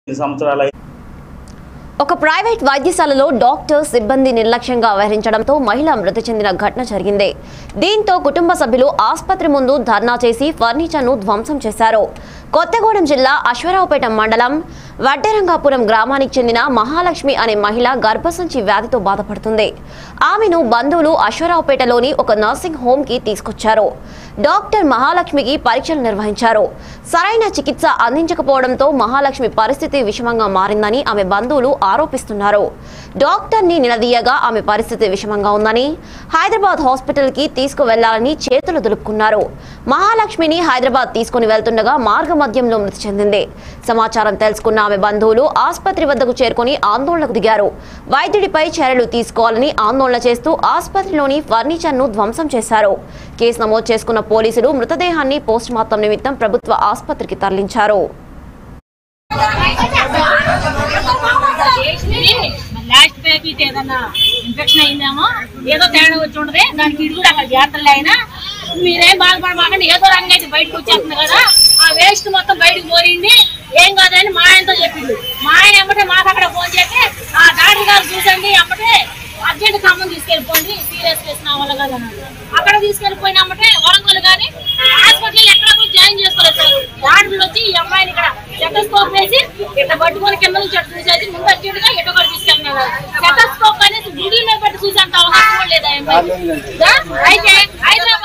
ఎన్ని సంవత్సరాలు ఒక ప్రైవేట్ వైద్యశాలలో డాక్టర్ సిబ్బంది నిర్లక్ష్యంగా వ్యవహరించడంతో మహిళ మృతి చెందిన ఘటన జరిగింది దీంతో కుటుంబ సభ్యులు ఆసుపత్రి ముందు ధర్నా చేసి ఫర్నిచర్ను ధ్వంసం చేశారు కొత్తగూడెం జిల్లా అశ్వరావుపేట మండలం వడ్డెరంగాపురం గ్రామానికి చెందిన మహాలక్ష్మి అనే మహిళ గర్భసంచి వ్యాధితో బాధపడుతుంది ఆమెను బంధువులు అశ్వరావుపేటలోని ఒక నర్సింగ్ హోమ్ కి తీసుకొచ్చారు డాక్టర్ మహాలక్ష్మికి పరీక్షలు నిర్వహించారు సరైన చికిత్స అందించకపోవడంతో మహాలక్ష్మి పరిస్థితి విషమంగా మారిందని ఆమె బంధువులు ఆరోపిస్తున్నారు డాక్టర్ ని నిలదీయగా ఆమె పరిస్థితి విషమంగా ఉందని హైదరాబాద్ హాస్పిటల్ కి తీసుకువెళ్లాలని చేతులు దులుపుకున్నారు మహాలక్ష్మిని హైదరాబాద్ తీసుకుని వెళ్తుండగా మార్గ మధ్యంలో మృతి చెందింది సమాచారం తెలుసుకున్న ఆమె బంధువులు ఆసుపత్రి వద్దకు చేరుకుని ఆందోళనకు దిగారు వైద్యుడిపై చర్యలు తీసుకోవాలని ఆందోళన చేస్తూ ఆసుపత్రిలోని ఫర్నిచర్ ను ధ్వంసం చేశారు కేసు నమోదు చేసుకున్న పోలీసులు మృతదేహాన్ని పోస్టుమార్టం నిమిత్తం ప్రభుత్వ ఆసుపత్రికి తరలించారు లాస్ట్ ప్యాకెట్ ఏదన్నా ఇన్ఫెక్షన్ అయిందేమో ఏదో తేడా వచ్చి ఉండదు దానికి ఇది కూడా అక్కడ జాగ్రత్తలు అయినా మీరేం బాధపడమాకండి ఏదో రంగు అయితే బయటకు వచ్చేస్తుంది కదా ఆ వేస్ట్ మొత్తం బయటకు పోయింది ఏం కాదని మా ఆయనతో చెప్పిండు మా ఆయన ఎమ్మటే మాకు అక్కడ ఫోన్ చేస్తే ఆ డాక్టర్ గారు చూసండి ఎమ్మటే అర్జెంట్ ఖమ్మం తీసుకెళ్ళిపోండి సీరియస్ కేసు నా వల్ల కదా అన్నాడు. అక్కడ తీసుకెళ్ళిపోయినామంటే వరంగల్ గాని హాస్పిటల్ ఎక్కడ కూడా జాయిన్ చేసుకోలేదు సార్ డాక్టర్లు వచ్చి ఈ అమ్మాయిని ఇక్కడ స్టెటస్కోప్ వేసి ఇట్లా పట్టుకొని కింద నుంచి అటు చూసేసి ముందు అర్జెంట్ గా ఎటో కూడా తీసుకెళ్ళినారు స్టెటస్కోప్ అనేసి గుడి మీద పెట్టి చూసేంత అవకాశం కూడా లేదా ఆ అమ్మాయికి. దా? అయితే హైదరాబాద్